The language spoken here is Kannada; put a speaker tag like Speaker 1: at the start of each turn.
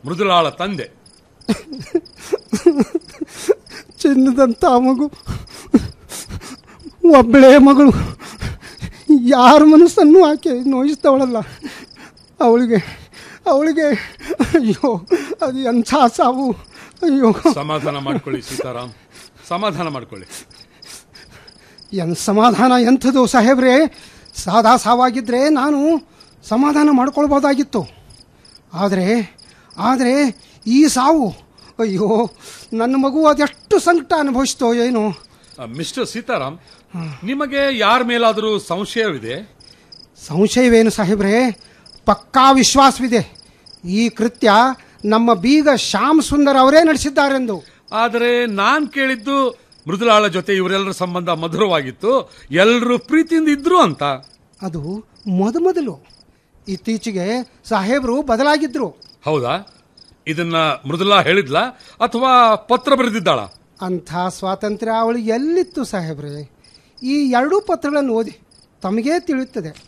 Speaker 1: ಮೃದುಲಾಳ ತಂದೆ
Speaker 2: ಚಿನ್ನದಂತ ಮಗು ಒಬ್ಬಳೇ ಮಗಳು ಯಾರ ಮನಸ್ಸನ್ನು ಆಕೆ ನೋಯಿಸ್ತವಳಲ್ಲ ಅವಳಿಗೆ ಅವಳಿಗೆ ಅಯ್ಯೋ ಅದು ಎಂಥ ಸಾವು ಅಯ್ಯೋ
Speaker 1: ಸಮಾಧಾನ ಮಾಡ್ಕೊಳ್ಳಿ ಸೀತಾರಾಮ್ ಸಮಾಧಾನ ಮಾಡ್ಕೊಳ್ಳಿ
Speaker 2: ಎನ್ ಸಮಾಧಾನ ಎಂಥದ್ದು ಸಾಹೇಬ್ರೆ ಸಾದಾ ಸಾವಾಗಿದ್ದರೆ ನಾನು ಸಮಾಧಾನ ಮಾಡ್ಕೊಳ್ಬೋದಾಗಿತ್ತು ಆದರೆ ಆದರೆ ಈ ಸಾವು ಅಯ್ಯೋ ನನ್ನ ಮಗು ಅದೆಷ್ಟು ಸಂಕಟ ಅನುಭವಿಸ್ತೋ ಏನು
Speaker 1: ಆ, ಮಿಸ್ಟರ್ ಸೀತಾರಾಮ್ ನಿಮಗೆ ಯಾರ ಮೇಲಾದರೂ ಸಂಶಯವಿದೆ
Speaker 2: ಸಂಶಯವೇನು ಸಾಹೇಬ್ರೆ ಪಕ್ಕಾ ವಿಶ್ವಾಸವಿದೆ ಈ ಕೃತ್ಯ ನಮ್ಮ ಬೀಗ ಶ್ಯಾಮ್ ಸುಂದರ್ ಅವರೇ ನಡೆಸಿದ್ದಾರೆಂದು
Speaker 1: ಆದರೆ ನಾನ್ ಕೇಳಿದ್ದು ಮೃದುಲಾಳ ಜೊತೆ ಇವರೆಲ್ಲರ ಸಂಬಂಧ ಮಧುರವಾಗಿತ್ತು ಎಲ್ಲರೂ ಪ್ರೀತಿಯಿಂದ ಇದ್ರು ಅಂತ
Speaker 2: ಅದು ಮೊದಮೊದಲು ಇತ್ತೀಚೆಗೆ ಸಾಹೇಬರು ಬದಲಾಗಿದ್ರು
Speaker 1: ಹೌದಾ ಇದನ್ನ ಮೃದುಲಾ ಹೇಳಿದ್ಲಾ ಅಥವಾ ಪತ್ರ ಬರೆದಿದ್ದಾಳ
Speaker 2: ಅಂಥ ಸ್ವಾತಂತ್ರ್ಯ ಅವಳಿಗೆ ಎಲ್ಲಿತ್ತು ಸಾಹೇಬ್ರೆ ಈ ಎರಡೂ ಪತ್ರಗಳನ್ನು ಓದಿ ತಮಗೇ ತಿಳಿಯುತ್ತದೆ